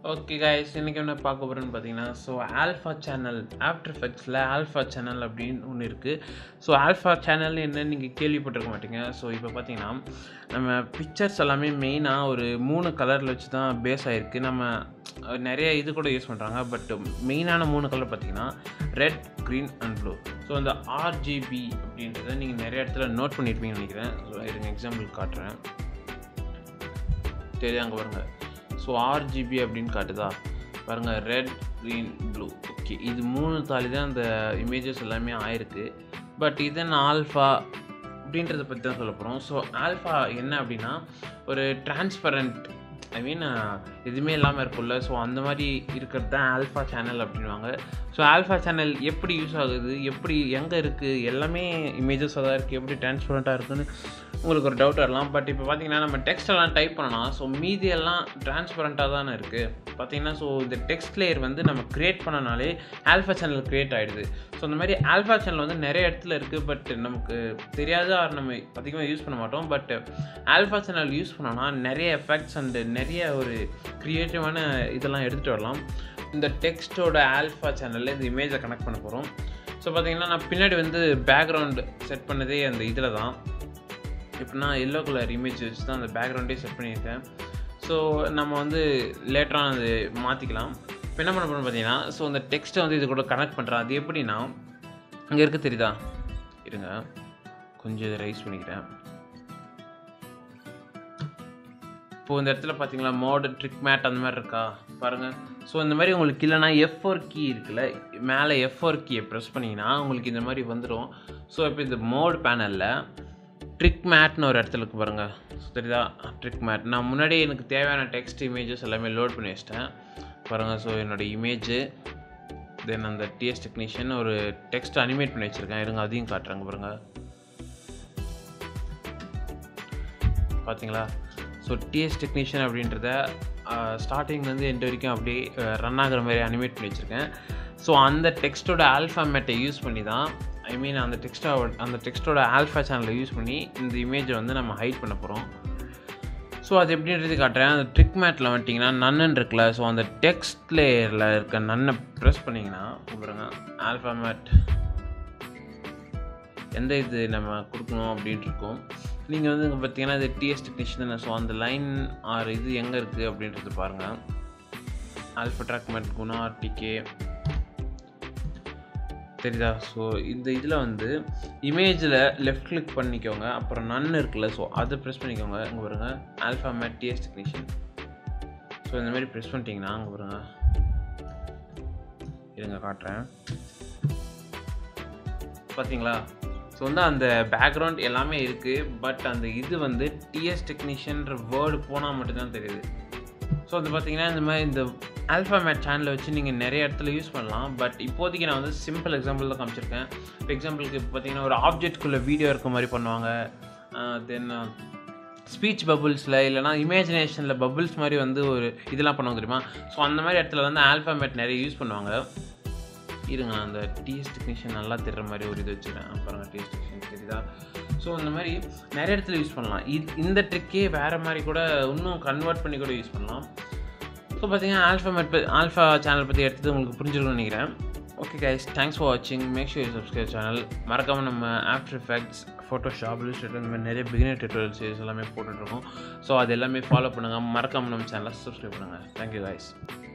okay guys இன்றைக்கி என்ன பார்க்க போகிறோன்னு பார்த்தீங்கன்னா ஸோ ஆல்ஃபா சேனல் ஆஃப்டர் எஃபெக்ட்ஸில் ஆல்ஃபா சேனல் அப்படின்னு ஒன்று இருக்குது ஸோ ஆல்ஃபா சேனல் என்னன்னு நீங்கள் கேள்விப்பட்டிருக்க மாட்டீங்க ஸோ இப்போ பார்த்தீங்கன்னா நம்ம பிக்சர்ஸ் எல்லாமே மெயினாக ஒரு மூணு கலரில் வச்சு தான் பேஸ் ஆகிருக்கு நம்ம அஹ், நிறைய இது கூட யூஸ் பண்ணுறாங்க பட் மெயினான மூணு கலர் பார்த்தீங்கன்னா red green and blue so இந்த ஆர்ஜிபி அப்படின்றத நீங்கள் நிறைய இடத்துல நோட் பண்ணியிருப்பீங்கன்னு நினைக்கிறேன் ஸோ இருங்க எக்ஸாம்பிள் காட்டுறேன் தெரியும் அங்கே பாருங்க ஸோ ஆர்ஜிபி அப்படின்னு காட்டுதா பாருங்கள் ரெட் க்ரீன் ப்ளூ ஓகே இது மூணு தாலி தான் அந்த இமேஜஸ் எல்லாமே ஆயிருக்கு பட் இதன் ஆல்ஃபா அப்படின்றத பற்றி தான் சொல்ல போகிறோம் ஸோ ஆல்ஃபா என்ன அப்படின்னா ஒரு டிரான்ஸ்பரண்ட் ஐ மீன் எதுவுமே இல்லாமல் இருக்கும்ல ஸோ அந்த மாதிரி இருக்கிறது தான் ஆல்ஃபா சேனல் அப்படின்வாங்க ஸோ ஆல்ஃபா சேனல் எப்படி யூஸ் ஆகுது எப்படி எங்கே இருக்குது எல்லாமே இமேஜஸாக தான் இருக்குது எப்படி டிரான்ஸ்பரண்ட்டாக இருக்குன்னு உங்களுக்கு ஒரு டவுட் வரலாம் பட் இப்போ பார்த்தீங்கன்னா நம்ம டெக்ஸ்ட் எல்லாம் டைப் பண்ணலாம் ஸோ மீதி எல்லாம் டிரான்ஸ்பரண்ட்டாக தானே இருக்குது பார்த்தீங்கன்னா ஸோ இந்த டெக்ஸ்ட் லேயர் வந்து நம்ம க்ரியேட் பண்ணனாலே ஆல்ஃபா சேனல் க்ரியேட் ஆகிடுது ஸோ இந்த மாதிரி ஆல்ஃபா சேனல் வந்து நிறைய இடத்துல இருக்குது பட் நமக்கு தெரியாத or நம்ம அதிகமாக யூஸ் பண்ண மாட்டோம் பட் ஆல்ஃபா சேனல் யூஸ் பண்ணோன்னா நிறைய எஃபெக்ட்ஸ் அண்டு நிறைய ஒரு க்ரியேட்டிவான இதெல்லாம் எடுத்துகிட்டு வரலாம் இந்த டெக்ஸ்ட்டோட ஆல்ஃபா சேனலில் இந்த இமேஜை கனெக்ட் பண்ண போகிறோம் ஸோ பார்த்தீங்கன்னா நான் பின்னாடி வந்து பேக்ரவுண்ட் செட் பண்ணதே அந்த இதில் தான் இப்போ நான் எல்லோ கலர் இமேஜ் வச்சு தான் அந்த பேக்ரவுண்டே செட் பண்ணியிருக்கேன் ஸோ நம்ம வந்து லேட்டராக அது மாற்றிக்கலாம் இப்போ என்ன பண்ண போகிறோம் பார்த்தீங்கன்னா ஸோ அந்த டெக்ஸ்ட்டை வந்து இது கூட கனெக்ட் பண்ணுறேன் அது எப்படின்னா இங்கே இருக்க தெரியுதா இருங்க கொஞ்சம் இதை ரைஸ் பண்ணிக்கிறேன் இப்போது இந்த இடத்துல பார்த்தீங்களா மோடு ட்ரிக் மேட் அந்த மாதிரி இருக்கா பாருங்கள் ஸோ இந்த மாதிரி உங்களுக்கு இல்லைனா எஃப் ஃபோர் கீ இருக்குல்ல மேலே எஃப் ஃபோர் கீயை ப்ரெஸ் பண்ணிங்கன்னா உங்களுக்கு இந்த மாதிரி வந்துடும் ஸோ இப்போ இந்த மோட் பேனலில் ட்ரிக் மேட்னு ஒரு இடத்துல இருக்கு பாருங்கள் ஸோ தெரியுதா ட்ரிக் மேட் நான் முன்னாடியே எனக்கு தேவையான டெக்ஸ்ட் இமேஜஸ் எல்லாமே லோட் பண்ணி வச்சிட்டேன் பாருங்கள் ஸோ என்னோடய இமேஜு தென் அந்த டிஎஸ் டெக்னீஷியன் ஒரு டெக்ஸ்ட் அனிமேட் பண்ணி வச்சுருக்கேன் இருங்க அதையும் காட்டுறாங்க பாருங்கள் பார்த்தீங்களா ஸோ டிஎஸ் டெக்னீஷியன் அப்படின்றத ஸ்டார்டிங்லேருந்து எண்ட் வரைக்கும் அப்படியே ரன் ஆகுற மாதிரி அனிமேட் பண்ணி வச்சுருக்கேன் ஸோ அந்த டெக்ஸ்ட்டோட ஆல்ஃபாமேட்டை யூஸ் பண்ணி தான் ஐ மீன் அந்த டெக்ஸ்ட்டோட அந்த டெக்ஸ்ட்டோட ஆல்ஃபா சேனலை யூஸ் பண்ணி இந்த இமேஜை வந்து நம்ம ஹைட் பண்ண போகிறோம் ஸோ அது எப்படின்றது காட்டுறேன் அந்த ட்ரிக் மேட்டில் வந்துட்டிங்கன்னா நன்னு இருக்குல்ல ஸோ அந்த டெக்ஸ்ட் லேயரில் இருக்க நன்னை ப்ரெஸ் பண்ணிங்கன்னா பாருங்க ஆல்ஃபா மேட் எந்த இது நம்ம கொடுக்கணும் அப்படின்ட்டு இருக்கும் நீங்கள் வந்து இங்கே பார்த்தீங்கன்னா இது டிஎஸ் டெக்னீஷியன் தானே ஸோ அந்த லைன் ஆர் இது எங்கே இருக்குது அப்படின்றது பாருங்கள் ஆல்ஃபா ட்ராக் மேட் குணா டிகே தெரியுதா ஸோ இந்த இதில் வந்து இமேஜில் லெஃப்ட் கிளிக் பண்ணிக்கோங்க அப்புறம் நன் இருக்குல்ல ஸோ அதை ப்ரெஸ் பண்ணிக்கோங்க இங்கே பாருங்க alpha matte DS technician so இந்த மாதிரி ப்ரெஸ் பண்ணிட்டீங்கன்னா அங்கே பாருங்க இருங்க காட்டுறேன் பார்த்தீங்களா ஸோ வந்து அந்த பேக்ரவுண்ட் எல்லாமே இருக்குது பட் அந்த இது வந்து டிஎஸ் டெக்னீஷியன்ற வேர்டு போனால் மட்டும்தான் தெரியுது ஸோ அது பார்த்தீங்கன்னா இந்த மாதிரி இந்த ஆல்ஃபா மேட் சேனலை வச்சு நீங்கள் நிறைய இடத்துல யூஸ் பண்ணலாம் பட் இப்போதைக்கு நான் வந்து சிம்பிள் எக்ஸாம்பிள் தான் காமிச்சிருக்கேன் இப்போ எக்ஸாம்பிளுக்கு இப்போ பார்த்தீங்கன்னா ஒரு ஆப்ஜெக்ட்குள்ளே வீடியோ இருக்க மாதிரி பண்ணுவாங்க தென் ஸ்பீச் பபுள்ஸில் இல்லைனா இமேஜினேஷனில் பபுள்ஸ் மாதிரி வந்து ஒரு இதெல்லாம் பண்ணுவாங்க தெரியுமா ஸோ அந்த மாதிரி இடத்துல வந்து ஆல்ஃபா மேட் நிறைய யூஸ் பண்ணுவாங்க இருங்க நான் அந்த டிஎஸ் டெக்னீஷியன் நல்லா தெரிற மாதிரி ஒரு இது வச்சுருக்கேன் பாருங்க டிஎஸ் டெக்னீஷியன் தெரியுதா ஸோ அந்த மாதிரி நிறைய இடத்துல யூஸ் பண்ணலாம் இது இந்த ட்ரிக்கே வேறு மாதிரி கூட இன்னும் கன்வெர்ட் பண்ணி கூட யூஸ் பண்ணலாம் ஸோ பார்த்தீங்கன்னா ஆல்ஃபா மெட் ஆல்ஃபா சேனல் பற்றி எடுத்தது உங்களுக்கு புரிஞ்சிருக்கும்னு நினைக்கிறேன் ஓகே கைஸ் தேங்க்ஸ் ஃபார் வாட்சிங் மேக் ஷூர் சப்ஸ்கிரைப் சேனல் மறக்காமல் நம்ம ஆஃப்டர் எஃபெக்ட்ஸ் ஃபோட்டோஷாப் இல்லுஸ்ட்ரேட்டர் இந்த மாதிரி நிறைய பிகினர் டியூட்டோரியல்ஸ் எல்லாமே போட்டுட்ருக்கோம் ஸோ அது எல்லாமே ஃபாலோ பண்ணுங்கள் மறக்காமல் நம்ம சேனலை சப்ஸ்கிரைப் பண்ணுங்கள் தேங்க்யூ கைஸ்